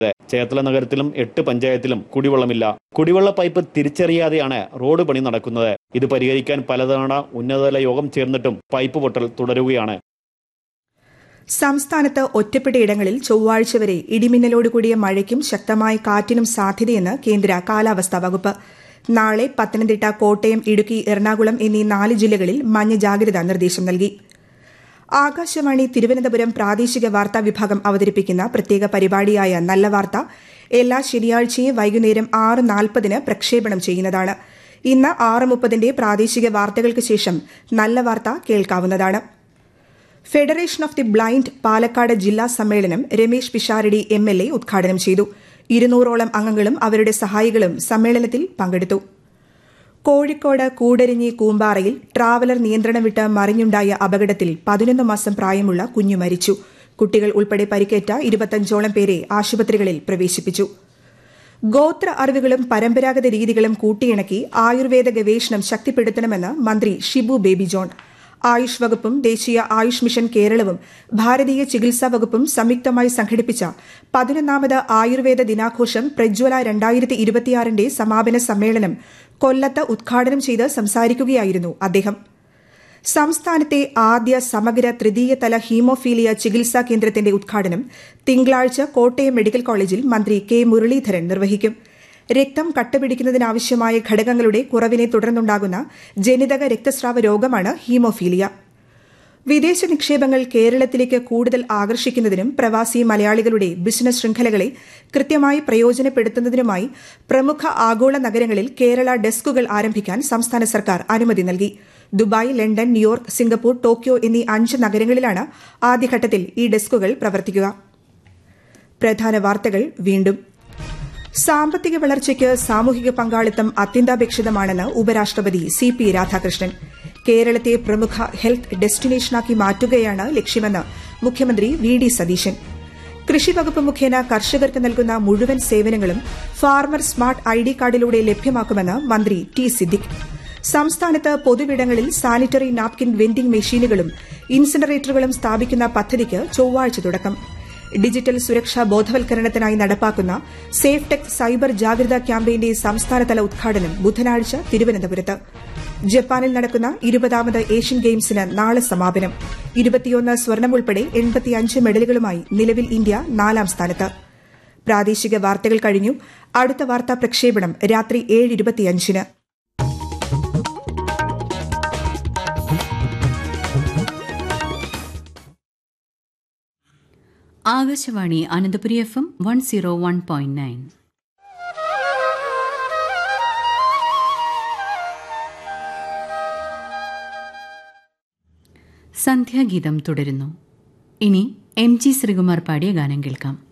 ചേർത്തല നഗരത്തിലും എട്ട് പഞ്ചായത്തിലും കുടിവെള്ളമില്ല കുടിവെള്ള പൈപ്പ് തിരിച്ചറിയാതെയാണ് റോഡ് പണി നടക്കുന്നത് ഇത് പരിഹരിക്കാൻ പലതവണ ഉന്നതതല യോഗം ചേർന്നിട്ടും പൈപ്പ് പൊട്ടൽ തുടരുകയാണ് സംസ്ഥാനത്ത് ഒറ്റപ്പെട്ടയിടങ്ങളിൽ ചൊവ്വാഴ്ച വരെ ഇടിമിന്നലോടുകൂടിയ മഴയ്ക്കും ശക്തമായ കാറ്റിനും സാധ്യതയെന്ന് കേന്ദ്ര കാലാവസ്ഥാ വകുപ്പ് നാളെ പത്തനംതിട്ട കോട്ടയം ഇടുക്കി എറണാകുളം എന്നീ നാല് ജില്ലകളിൽ മഞ്ഞ ജാഗ്രതാ നിർദ്ദേശം നൽകി ആകാശവാണി തിരുവനന്തപുരം പ്രാദേശിക വാർത്താ വിഭാഗം അവതരിപ്പിക്കുന്ന പ്രത്യേക പരിപാടിയായ നല്ല വാർത്ത എല്ലാ ശനിയാഴ്ചയും വൈകുന്നേരം ആറ് നാൽപ്പതിന് പ്രക്ഷേപണം ചെയ്യുന്നതാണ് ഇന്ന് ആറ് മുപ്പതിന്റെ പ്രാദേശിക വാർത്തകൾക്ക് ശേഷം നല്ല വാർത്ത കേൾക്കാവുന്നതാണ് federation of the blind Palakkad ജില്ലാ സമ്മേളനം Ramesh Pisharody M L A ഉദ്ഘാടനം ചെയ്തു ഇരുന്നൂറോളം അംഗങ്ങളും അവരുടെ സഹായികളും സമ്മേളനത്തിൽ പങ്കെടുത്തു കോഴിക്കോട് കൂടരിഞ്ഞി കൂമ്പാറയിൽ ട്രാവലർ നിയന്ത്രണം വിട്ട് മറിഞ്ഞുണ്ടായ അപകടത്തിൽ പതിനൊന്ന് മാസം പ്രായമുള്ള കുഞ്ഞു മരിച്ചു കുട്ടികൾ ഉൾപ്പെടെ പരിക്കേറ്റ ഇരുപത്തഞ്ചോളം പേരെ ആശുപത്രികളിൽ പ്രവേശിപ്പിച്ചു ഗോത്ര അറിവുകളും പരമ്പരാഗത രീതികളും കൂട്ടിയിണക്കി ആയുർവേദ ഗവേഷണം ശക്തിപ്പെടുത്തണമെന്ന് മന്ത്രി ഷിബു ബേബി ജോൺ ആയുഷ് വകുപ്പും ദേശീയ ആയുഷ് മിഷൻ കേരളവും ഭാരതീയ ചികിത്സാ വകുപ്പും സംയുക്തമായി സംഘടിപ്പിച്ച പതിനൊന്നാമത് ആയുർവേദ ദിനാഘോഷം പ്രജ്വല രണ്ടായിരത്തി ഇരുപത്തിയാറിന്റെ സമാപന സമ്മേളനം കൊല്ലത്ത് ഉദ്ഘാടനം ചെയ്ത് സംസാരിക്കുകയായിരുന്നു അദ്ദേഹം സംസ്ഥാനത്തെ ആദ്യ സമഗ്ര തൃതീയ തല ഹീമോഫീലിയ ചികിത്സാ കേന്ദ്രത്തിന്റെ ഉദ്ഘാടനം തിങ്കളാഴ്ച കോട്ടയം മെഡിക്കൽ കോളേജിൽ മന്ത്രി കെ മുരളീധരൻ നിർവഹിക്കും രക്തം കട്ടപിടിക്കുന്നതിനാവശ്യമായ ഘടകങ്ങളുടെ കുറവിനെ തുടർന്നുണ്ടാകുന്ന ജനിതക രക്തസ്രാവ രോഗമാണ് ഹീമോഫീലിയ വിദേശ നിക്ഷേപങ്ങൾ കേരളത്തിലേക്ക് കൂടുതൽ ആകർഷിക്കുന്നതിനും പ്രവാസി മലയാളികളുടെ ബിസിനസ് ശൃംഖലകളെ കൃത്യമായി പ്രയോജനപ്പെടുത്തുന്നതിനുമായി പ്രമുഖ ആഗോള നഗരങ്ങളിൽ കേരള ഡെസ്കുകൾ ആരംഭിക്കാൻ സംസ്ഥാന സർക്കാർ അനുമതി നൽകി Dubai London New York Singapore Tokyo എന്നീ അഞ്ച് നഗരങ്ങളിലാണ് ആദ്യഘട്ടത്തിൽ ഈ ഡെസ്കുകൾ പ്രവർത്തിക്കുക പ്രധാന വാർത്തകൾ വീണ്ടും സാമ്പത്തിക വളർച്ചയ്ക്ക് സാമൂഹിക പങ്കാളിത്തം അത്യന്താപേക്ഷിതമാണെന്ന് ഉപരാഷ്ട്രപതി സി പി രാധാകൃഷ്ണൻ കേരളത്തെ പ്രമുഖ ഹെൽത്ത് ഡെസ്റ്റിനേഷനാക്കി മാറ്റുകയാണ് ലക്ഷ്യമെന്ന് മുഖ്യമന്ത്രി വി ഡി സതീശൻ കൃഷിവകുപ്പ് മുഖേന കർഷകർക്ക് നൽകുന്ന മുഴുവൻ സേവനങ്ങളും ഫാർമർ സ്മാർട്ട് ഐ ഡി കാർഡിലൂടെ ലഭ്യമാക്കുമെന്ന് മന്ത്രി ടി സിദ്ദിഖ് സംസ്ഥാനത്ത് പൊതുവിടങ്ങളിൽ സാനിറ്ററി നാപ്കിൻ വെൻഡിംഗ് മെഷീനുകളും ഇൻസിനറേറ്ററുകളും സ്ഥാപിക്കുന്ന പദ്ധതിക്ക് ചൊവ്വാഴ്ച തുടക്കം ഡിജിറ്റൽ സുരക്ഷാ ബോധവൽക്കരണത്തിനായി നടപ്പാക്കുന്ന സേഫ് ടെക് സൈബർ ജാഗ്രതാ ക്യാമ്പയിന്റെ സംസ്ഥാനതല ഉദ്ഘാടനം ബുധനാഴ്ച തിരുവനന്തപുരത്ത് ജപ്പാനിൽ നടക്കുന്ന ഇരുപതാമത് ഏഷ്യൻ ഗെയിംസിന് നാളെ സമാപനം ഇരുപത്തിയൊന്ന് സ്വർണം ഉൾപ്പെടെ എൺപത്തിയഞ്ച് മെഡലുകളുമായി നിലവിൽ ഇന്ത്യ നാലാം സ്ഥാനത്ത് പ്രാദേശിക വാർത്തകൾ കഴിഞ്ഞു അടുത്ത വാർത്താ പ്രക്ഷേപണം രാത്രി ഏഴ് ഇരുപത്തിയഞ്ചിന് Akashvani Ananthapuri F M one zero one point nine സന്ധ്യാഗീതം തുടരുന്നു ഇനി എം ജി ശ്രീകുമാർ പാടിയ ഗാനം കേൾക്കാം